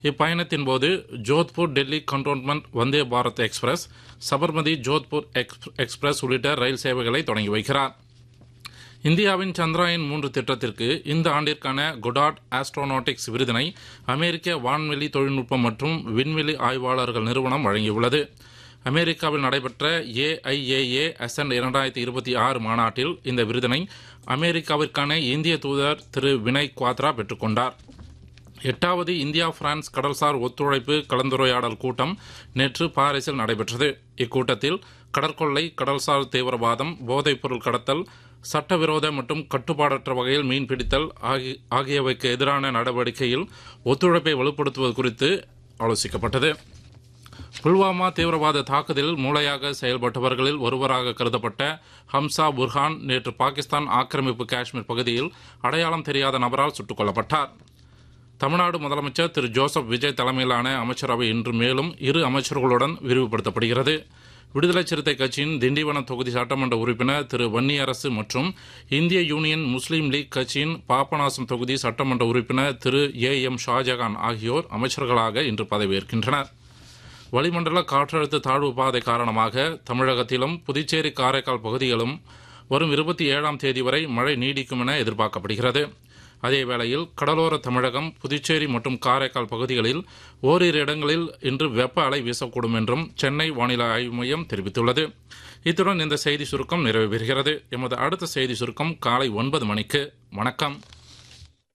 இப்பயணத்தின் போது Jodhpur Delhi cantonment Vande Bharat express Sabarmati Jodhpur எக்ஸ்- எக்ஸ்பிரஸ் உள்ளிட்ட ரயில் சேவைகளை தொடங்கி வைக்கிறார் இந்தியாவின் சந்திராயன் மூன்று திட்டத்திற்கு இந்த ஆண்டிற்கான குடாட் ஆஸ்ட்ரோநாட்டிக்ஸ் விருதினை அமெரிக்க வான்வெளி தொழில்நுட்பம் மற்றும் விண்வெளி ஆய்வாளர்கள் நிறுவனம் வழங்கியுள்ளது அமெரிக்காவில் நடைபெற்ற ஏஐஏஏ அசன் இரண்டாயிரத்தி இருபத்தி ஆறு மாநாட்டில் இந்த விருதினை அமெரிக்காவிற்கான இந்திய தூதர் திரு வினய் குவாத்ரா பெற்றுக்கொண்டார் எட்டாவது இந்தியா பிரான்ஸ் கடல்சார் ஒத்துழைப்பு கலந்துரையாடல் கூட்டம் நேற்று பாரிஸில் நடைபெற்றது இக்கூட்டத்தில் கடற்கொள்ளை கடல்சார் தீவிரவாதம் போதைப்பொருள் கடத்தல் சட்டவிரோத மற்றும் கட்டுப்பாடற்ற வகையில் மீன்பிடித்தல் ஆகி- ஆகியவைக்கு எதிரான நடவடிக்கையில் ஒத்துழைப்பை வலுப்படுத்துவது குறித்து ஆலோசிக்கப்பட்டது புல்வாமா தீவிரவாத தாக்குதலில் மூளையாக செயல்பட்டவர்களில் ஒருவராக கருதப்பட்ட ஹம்சா புர்ஹான் நேற்று பாகிஸ்தான் ஆக்கிரமிப்பு காஷ்மீர் பகுதியில் அடையாளம் தெரியாத நபரால் சுட்டுக் கொல்லப்பட்டார் தமிழ்நாடு முதலமைச்சர் திரு ஜோசப் விஜய் தலைமையிலான அமைச்சரவை இன்று மேலும் இரு அமைச்சர்களுடன் விரிவுபடுத்தப்படுகிறது விடுதலை சிறுத்தை கட்சியின் திண்டிவனம் தொகுதி சட்டமன்ற உறுப்பினர் திரு வன்னியரசு மற்றும் இந்திய யூனியன் முஸ்லீம் லீக் கட்சியின் பாபநாசம் தொகுதி சட்டமன்ற உறுப்பினர் திரு ஏ எம் ஷாஜகான் ஆகியோர் அமைச்சர்களாக இன்று பதவியேற்கின்றனர் வளிமண்டல காற்றழுத்த தாழ்வு பாதை காரணமாக தமிழகத்திலும் புதுச்சேரி காரைக்கால் பகுதிகளும் வரும் இருபத்தி ஏழாம் தேதி வரை மழை நீடிக்கும் என எதிர்பார்க்கப்படுகிறது அதேவேளையில் கடலோர தமிழகம் புதுச்சேரி மற்றும் காரைக்கால் பகுதிகளில் ஓரிரு இடங்களில் இன்று வெப்ப அலை வீசக்கூடும் என்றும் சென்னை வானிலை ஆய்வு மையம் தெரிவித்துள்ளது இத்துடன் இந்த செய்தி சுருக்கம் நிறைவு பெறுகிறது எமது அடுத்த செய்தி சுருக்கம் காலை ஒன்பது மணிக்கு வணக்கம்